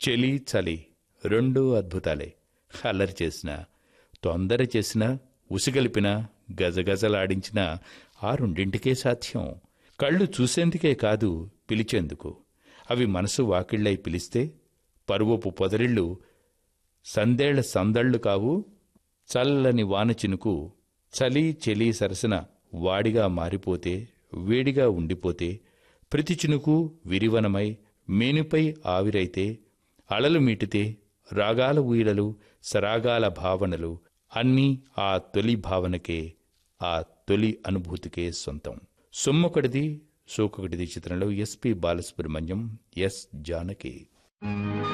చెలి చలి రెండూ అద్భుతాలే అల్లరి చేసిన తొందర చేసిన ఉసిగలిపిన గజగజలాడించిన ఆ రెండింటికే సాధ్యం కళ్ళు చూసేందుకే కాదు పిలిచేందుకు అవి మనసు వాకిళ్ళై పిలిస్తే పరువపు పొదరిళ్ళు సందేళ్ల సందళ్ళు కావు చల్లని వాన చినుకు చలి చెలి సరసన వాడిగా మారిపోతే వేడిగా ఉండిపోతే ప్రతి చినుకు విరివనమై మేనుపై ఆవిరైతే అలలు మీటితే రాగాల ఊయలలు సరాగాల భావనలు అన్నీ ఆ తొలి భావనకే ఆ తొలి అనుభూతికే సొంతం సొమ్మొకటిది సోకొకటిది చిత్రంలో ఎస్పి బాలసుబ్రహ్మణ్యం ఎస్ జానకి